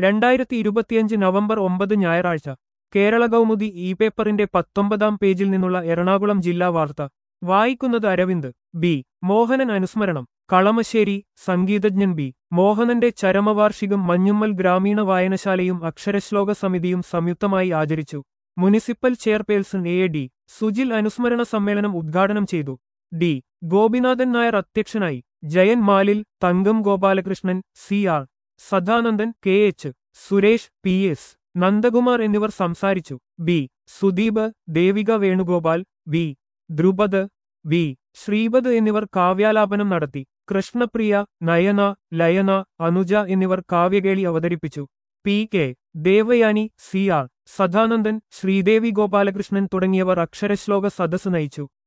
രണ്ടായിരത്തി ഇരുപത്തിയഞ്ച് നവംബർ ഒമ്പത് ഞായറാഴ്ച കേരള കൗമുദി ഇ പേപ്പറിന്റെ പത്തൊമ്പതാം പേജിൽ നിന്നുള്ള എറണാകുളം ജില്ലാ വാർത്ത വായിക്കുന്നത് അരവിന്ദ് ബി മോഹനൻ അനുസ്മരണം കളമശ്ശേരി സംഗീതജ്ഞൻ ബി മോഹനന്റെ ചരമവാർഷികം മഞ്ഞുമ്മൽ ഗ്രാമീണ വായനശാലയും അക്ഷരശ്ലോക സമിതിയും സംയുക്തമായി ആചരിച്ചു municipal chairperson A D Sujil അനുസ്മരണ സമ്മേളനം ഉദ്ഘാടനം ചെയ്തു ഡി ഗോപിനാഥൻ നായർ അധ്യക്ഷനായി Jayan Malil Thankam Gopalakrishnan C R Sadanandan K H Suresh P S Nandakumar എന്നിവർ സംസാരിച്ചു B Sudeep Devika Venugopal V Dhrupad V Sreepad എന്നിവർ കാവ്യാലാപനം നടത്തി കൃഷ്ണപ്രിയ നയന ലയന അനുജ എന്നിവർ കാവ്യകേളി അവതരിപ്പിച്ചു P K Devayani C R Sadanandan Sreedevi Gopalakrishnan തുടങ്ങിയവർ അക്ഷരശ്ലോക സദസ്സ് നയിച്ചു